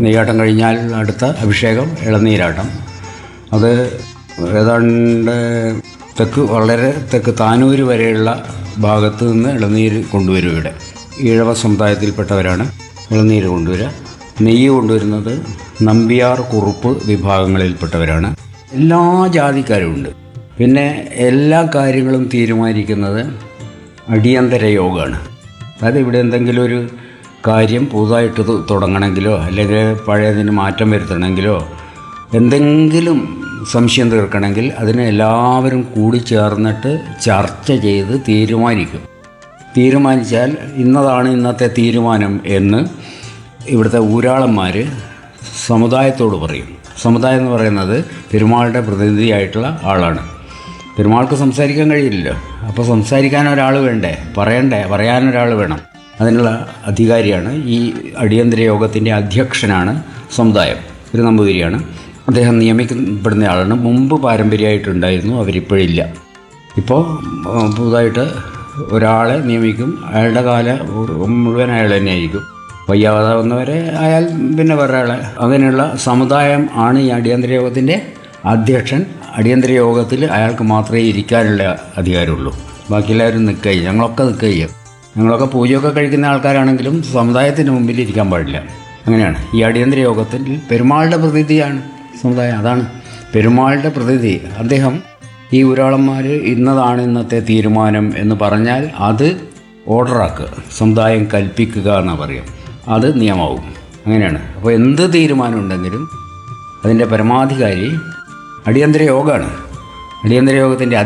നെയ്യാട്ടം കഴിഞ്ഞാൽ അടുത്ത അഭിഷേകം ഇളനീരാട്ടം അത് ഏതാണ്ട് തെക്ക് വളരെ തെക്ക് താനൂര് വരെയുള്ള ഭാഗത്ത് നിന്ന് ഇളനീര് കൊണ്ടുവരും ഇവിടെ ഈഴവ സമുദായത്തിൽപ്പെട്ടവരാണ് ഇളനീര് കൊണ്ടുവരിക നെയ്യ് കൊണ്ടുവരുന്നത് നമ്പ്യാർ കുറുപ്പ് വിഭാഗങ്ങളിൽപ്പെട്ടവരാണ് എല്ലാ ജാതിക്കാരും ഉണ്ട് പിന്നെ എല്ലാ കാര്യങ്ങളും തീരുമാനിക്കുന്നത് അടിയന്തര യോഗമാണ് അതായത് ഇവിടെ എന്തെങ്കിലും ഒരു കാര്യം പുതുതായിട്ട് തു- തുടങ്ങണമെങ്കിലോ അല്ലെങ്കിൽ പഴയതിന് മാറ്റം വരുത്തണമെങ്കിലോ എന്തെങ്കിലും സംശയം തീർക്കണമെങ്കിൽ അതിനെ എല്ലാവരും കൂടി ചേർന്നിട്ട് ചർച്ച ചെയ്ത് തീരുമാനിക്കും തീരുമാനിച്ചാൽ ഇന്നതാണ് ഇന്നത്തെ തീരുമാനം എന്ന് ഇവിടുത്തെ ഊരാളന്മാർ സമുദായത്തോട് പറയും സമുദായം എന്ന് പറയുന്നത് പെരുമാളുടെ പ്രതിനിധിയായിട്ടുള്ള ആളാണ് പെരുമാൾക്ക് സംസാരിക്കാൻ കഴിയില്ലല്ലോ അപ്പോൾ സംസാരിക്കാൻ ഒരാൾ വേണ്ടേ പറയണ്ടേ പറയാനൊരാൾ വേണം അതിനുള്ള അധികാരിയാണ് ഈ അടിയന്തര യോഗത്തിൻ്റെ അധ്യക്ഷനാണ് സമുദായം ഒരു നമ്പൂതിരിയാണ് അദ്ദേഹം നിയമിക്കപ്പെടുന്ന ആളാണ് മുമ്പ് പാരമ്പര്യമായിട്ടുണ്ടായിരുന്നു അവരിപ്പോഴില്ല ഇപ്പോൾ ആ, പുതുതായിട്ട് ഒരാളെ നിയമിക്കും അയാളുടെ കാല മുഴുവൻ അയാൾ തന്നെയായിരിക്കും വയ്യാതാവുന്നവരെ അയാൾ പിന്നെ വേറെ ആളെ അങ്ങനെയുള്ള സമുദായം ആണ് ഈ അടിയന്തര യോഗത്തിൻ്റെ അധ്യക്ഷൻ അടിയന്തര യോഗത്തിൽ അയാൾക്ക് മാത്രമേ ഇരിക്കാനുള്ള അധികാരമുള്ളൂ ബാക്കി എല്ലാവരും നിൽക്കുക ഞങ്ങളൊക്കെ നിൽക്കുക ഞങ്ങളൊക്കെ പൂജയൊക്കെ കഴിക്കുന്ന ആൾക്കാരാണെങ്കിലും സമുദായത്തിന് മുമ്പിൽ ഇരിക്കാൻ പാടില്ല അങ്ങനെയാണ് ഈ അടിയന്തര യോഗത്തിൽ പെരുമാളുടെ പ്രതിനിധിയാണ് സമുദായം അതാണ് പെരുമാളുടെ പ്രതിനിധി അദ്ദേഹം ഈ ഊരാളന്മാർ ഇന്നതാണ് ഇന്നത്തെ തീരുമാനം എന്ന് പറഞ്ഞാൽ അത് ഓർഡറാക്കുക സമുദായം കൽപ്പിക്കുക എന്നാണ് പറയാം അത് നിയമമാവും അങ്ങനെയാണ് അപ്പോൾ എന്ത് തീരുമാനം ഉണ്ടെങ്കിലും അതിൻ്റെ പരമാധികാരി അടിയന്തര യോഗമാണ് അടിയന്തര യോഗത്തിൻ്റെ